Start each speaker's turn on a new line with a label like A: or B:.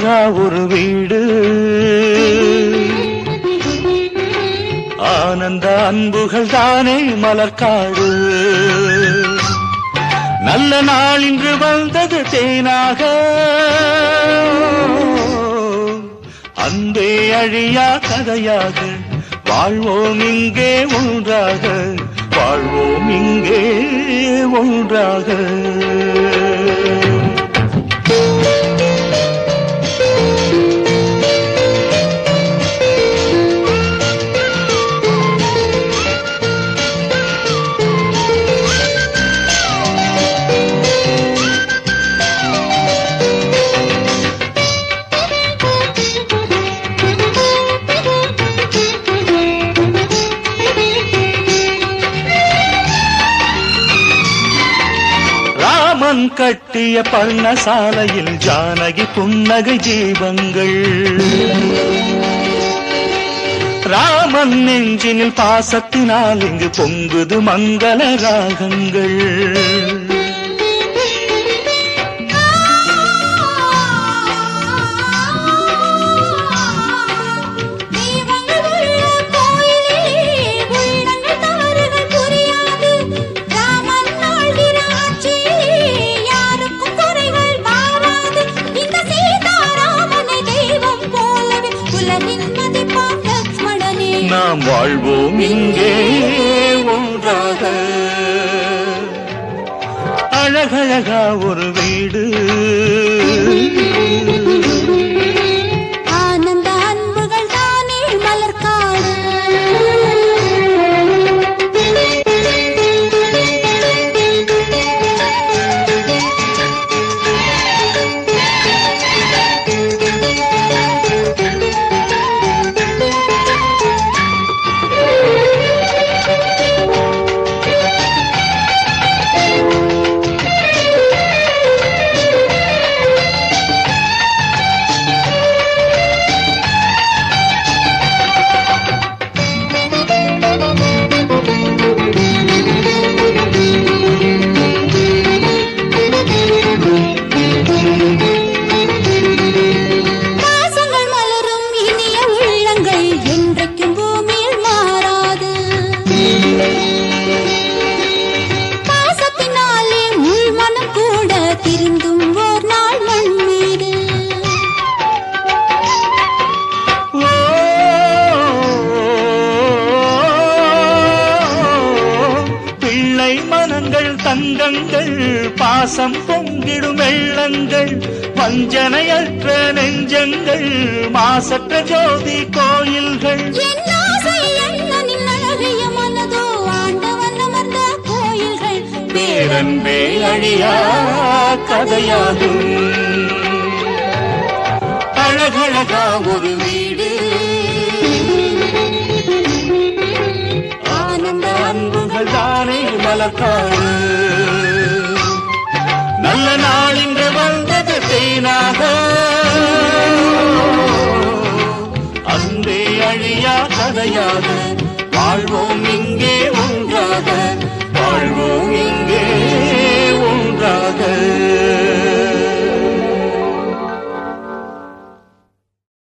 A: அழகழகா ஒரு வீடு ஆனந்த அன்புகள் தானே மலர்காடு நல்ல நாள் இன்று வந்தது தேனாக அன்பே அழியா கதையாக வாழ்வோம் இங்கே ஒன்றாக வாழ்வோம் இங்கே ஒன்றாக ராமன் கட்டிய பர்ணசாலையில் ஜானகி புன்னகை ஜீவங்கள் ராமன் நெஞ்சினில் பாசத்தினால் இங்கு பொங்குது மங்கள ராகங்கள்
B: தெய்வங்கள் உள்ள கோயிலிலே உள்ளங்கள் தவறுகள் புரியாது ராமன் ஆள்கிற ஆட்சியிலே யாருக்கும் குறைகள் வாராது இந்த சீதாராமனை தெய்வம் போலவே உலகின் மதிப்பாம் லக்ஷ்மணனே
A: நாம் வாழ்வோம் இங்கே ஒன்றாக அழகழகா ஒரு வீடு
B: ஆனந்த அன்புகள் தானே மலர்காடு பாசங்கள் மலரும் இனிய உள்ளங்கள் என்றைக்கும் பூமியில் மாறாது பாசத்தினாலே முள் மனம் கூட திருந்தும் ஓர் நாள் மண் மீது
A: ஓ, பிள்ளை மனங்கள் தங்கங்கள் பாசம் பொங்கிடும் வெள்ளங்கள் வஞ்சனையற்ற நெஞ்சங்கள் மாசற்ற ஜோதி கோயில்கள்
B: என் ஆசை அண்ணனின் அழகிய மனதோ ஆண்டவன் அமர்ந்த கோயில்கள்
A: பேரன்பே அழியா கதையாகும் அழகழகா ஒரு வீடு ஆனந்த அன்புகள் தானே மலர்காடு நல்ல நாள் இன்று வந்தது தேனாக அன்பே அழியா கதையாக வாழ்வோம் இங்கே ஒன்றாக வாழ்வோம் இங்கே